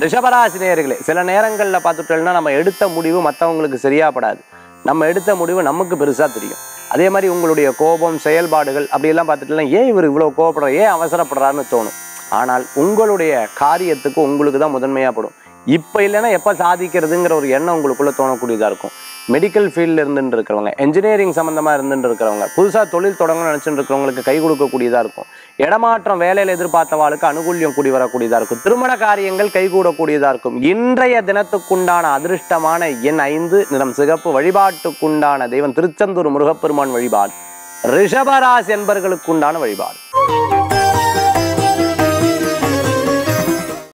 ரிஷபராசி நேயர்களே சில நேரங்களில் பார்த்துட்டோம்னா நம்ம எடுத்த முடிவு மற்றவங்களுக்கு சரியாப்படாது நம்ம எடுத்த முடிவு நமக்கு பெருசாக தெரியும் அதே மாதிரி உங்களுடைய கோபம் செயல்பாடுகள் அப்படியெல்லாம் பார்த்துட்டோம்னா ஏன் இவர் இவ்வளோ கோபப்படுறார் ஏன் அவசரப்படுறாருன்னு தோணும் ஆனால் உங்களுடைய காரியத்துக்கு உங்களுக்கு தான் முதன்மையாக படும் இப்போ இல்லைன்னா எப்போ சாதிக்கிறதுங்கிற ஒரு எண்ணம் உங்களுக்குள்ளே தோணக்கூடியதாக இருக்கும் மெடிக்கல் ஃபீல்டில் இருந்துட்டு இருக்கிறவங்க என்ஜினியரிங் சம்மந்தமாக இருந்துட்டு இருக்கிறவங்க புதுசாக தொழில் தொடங்கணும்னு நினச்சிட்டு இருக்கிறவங்களுக்கு கை கொடுக்கக்கூடியதாக இருக்கும் இடமாற்றம் வேலையில் எதிர்பார்த்தவாளுக்கு அனுகூல்யம் கூடி வரக்கூடியதாக இருக்கும் திருமண காரியங்கள் கைகூடக்கூடியதாக இருக்கும் இன்றைய தினத்துக்குண்டான அதிர்ஷ்டமான எண் ஐந்து நிறம் சிகப்பு வழிபாட்டுக்குண்டான தெய்வம் திருச்செந்தூர் முருகப்பெருமான் வழிபாடு ரிஷபராசி என்பர்களுக்குண்டான வழிபாடு